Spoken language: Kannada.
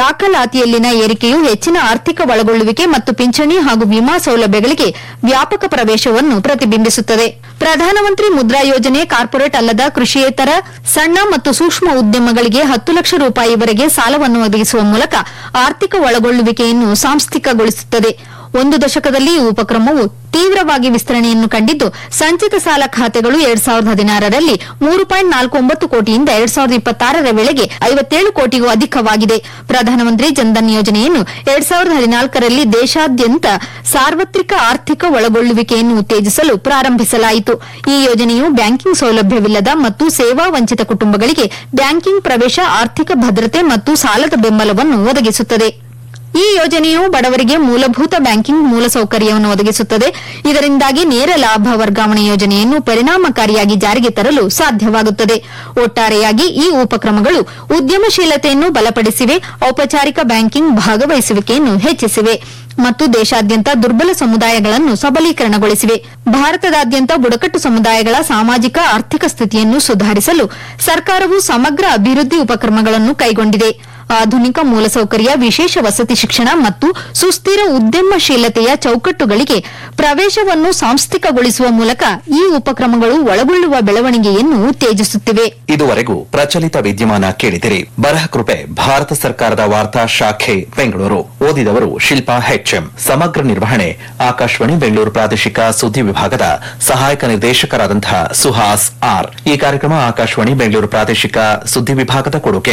ದಾಖಲಾತಿಯಲ್ಲಿನ ಏರಿಕೆಯು ಹೆಚ್ಚಿನ ಆರ್ಥಿಕ ಒಳಗೊಳ್ಳುವಿಕೆ ಮತ್ತು ಪಿಂಚಣಿ ಹಾಗೂ ವಿಮಾ ಸೌಲಭ್ಯಗಳಿಗೆ ವ್ಯಾಪಕ ಪ್ರವೇಶವನ್ನು ಪ್ರತಿಬಿಂಬಿಸುತ್ತದೆ ಪ್ರಧಾನಮಂತ್ರಿ ಮುದ್ರಾ ಯೋಜನೆ ಕಾರ್ಪೊರೇಟ್ ಅಲ್ಲದ ಕೃಷಿಯೇತರ ಸಣ್ಣ ಮತ್ತು ಸೂಕ್ಷ್ಮ ಉದ್ಯಮಗಳಿಗೆ ಹತ್ತು ಲಕ್ಷ ರೂಪಾಯಿವರೆಗೆ ಸಾಲವನ್ನು ಒದಗಿಸುವ ಮೂಲಕ ಆರ್ಥಿಕ ಒಳಗೊಳ್ಳುವಿಕೆಯನ್ನು ಸಾಂಸ್ಥಿಕಗೊಳಿಸುತ್ತದೆ ಒಂದು ದಶಕದಲ್ಲಿ ಈ ಉಪಕ್ರಮವು ತೀವ್ರವಾಗಿ ವಿಸ್ತರಣೆಯನ್ನು ಕಂಡಿದ್ದು ಸಂಚಿತ ಸಾಲ ಖಾತೆಗಳು ಎರಡ್ ಸಾವಿರದ ಹದಿನಾರರಲ್ಲಿ ಮೂರು ಪಾಯಿಂಟ್ ನಾಲ್ಕು ಒಂಬತ್ತು ಕೋಟಿಯಿಂದ ಎರಡ್ ಸಾವಿರದ ಇಪ್ಪತ್ತಾರರ ವೇಳೆಗೆ ಐವತ್ತೇಳು ಕೋಟಿಗೂ ಅಧಿಕವಾಗಿದೆ ಪ್ರಧಾನಮಂತ್ರಿ ಜನ್ಧನ್ ಯೋಜನೆಯನ್ನು ಎರಡ್ ಸಾವಿರದ ಹದಿನಾಲ್ಕರಲ್ಲಿ ದೇಶಾದ್ಯಂತ ಸಾರ್ವತ್ರಿಕ ಆರ್ಥಿಕ ಒಳಗೊಳ್ಳುವಿಕೆಯನ್ನು ಉತ್ತೇಜಿಸಲು ಪ್ರಾರಂಭಿಸಲಾಯಿತು ಈ ಯೋಜನೆಯು ಬ್ಯಾಂಕಿಂಗ್ ಸೌಲಭ್ಯವಿಲ್ಲದ ಮತ್ತು ಸೇವಾ ವಂಚಿತ ಕುಟುಂಬಗಳಿಗೆ ಬ್ಯಾಂಕಿಂಗ್ ಪ್ರವೇಶ ಆರ್ಥಿಕ ಭದ್ರತೆ ಮತ್ತು ಸಾಲದ ಬೆಂಬಲವನ್ನು ಒದಗಿಸುತ್ತದೆ ಈ ಯೋಜನೆಯು ಬಡವರಿಗೆ ಮೂಲಭೂತ ಬ್ಯಾಂಕಿಂಗ್ ಮೂಲಸೌಕರ್ಯವನ್ನು ಒದಗಿಸುತ್ತದೆ ಇದರಿಂದಾಗಿ ನೇರ ಲಾಭ ವರ್ಗಾವಣೆ ಯೋಜನೆಯನ್ನು ಪರಿಣಾಮಕಾರಿಯಾಗಿ ಜಾರಿಗೆ ತರಲು ಸಾಧ್ಯವಾಗುತ್ತದೆ ಒಟ್ಟಾರೆಯಾಗಿ ಈ ಉಪಕ್ರಮಗಳು ಉದ್ಯಮಶೀಲತೆಯನ್ನು ಬಲಪಡಿಸಿವೆ ಔಪಚಾರಿಕ ಬ್ಯಾಂಕಿಂಗ್ ಭಾಗವಹಿಸುವಿಕೆಯನ್ನು ಹೆಚ್ಚಿಸಿವೆ ಮತ್ತು ದೇಶಾದ್ಯಂತ ದುರ್ಬಲ ಸಮುದಾಯಗಳನ್ನು ಸಬಲೀಕರಣಗೊಳಿಸಿವೆ ಭಾರತದಾದ್ಯಂತ ಬುಡಕಟ್ಟು ಸಮುದಾಯಗಳ ಸಾಮಾಜಿಕ ಆರ್ಥಿಕ ಸ್ಥಿತಿಯನ್ನು ಸುಧಾರಿಸಲು ಸರ್ಕಾರವು ಸಮಗ್ರ ಅಭಿವೃದ್ಧಿ ಉಪಕ್ರಮಗಳನ್ನು ಕೈಗೊಂಡಿದೆ ಆಧುನಿಕ ಮೂಲಸೌಕರ್ಯ ವಿಶೇಷ ವಸತಿ ಶಿಕ್ಷಣ ಮತ್ತು ಸುಸ್ಥಿರ ಉದ್ಯಮಶೀಲತೆಯ ಚೌಕಟ್ಟುಗಳಿಗೆ ಪ್ರವೇಶವನ್ನು ಸಾಂಸ್ಥಿಕಗೊಳಿಸುವ ಮೂಲಕ ಈ ಉಪಕ್ರಮಗಳು ಒಳಗೊಳ್ಳುವ ಬೆಳವಣಿಗೆಯನ್ನು ಉತ್ತೇಜಿಸುತ್ತಿವೆ ಇದುವರೆಗೂ ಪ್ರಚಲಿತ ವಿದ್ಯಮಾನ ಕೇಳಿದಿರಿ ಬರಹ ಕೃಪೆ ಭಾರತ ಸರ್ಕಾರದ ವಾರ್ತಾ ಶಾಖೆ ಬೆಂಗಳೂರು ಓದಿದವರು ಶಿಲ್ಪಾ ಹೆಚ್ಎಂ ಸಮಗ್ರ ನಿರ್ವಹಣೆ ಆಕಾಶವಾಣಿ ಬೆಂಗಳೂರು ಪ್ರಾದೇಶಿಕ ಸುದ್ದಿ ವಿಭಾಗದ ಸಹಾಯಕ ನಿರ್ದೇಶಕರಾದಂತಹ ಸುಹಾಸ್ ಆರ್ ಈ ಕಾರ್ಯಕ್ರಮ ಆಕಾಶವಾಣಿ ಬೆಂಗಳೂರು ಪ್ರಾದೇಶಿಕ ಸುದ್ದಿ ವಿಭಾಗದ ಕೊಡುಗೆ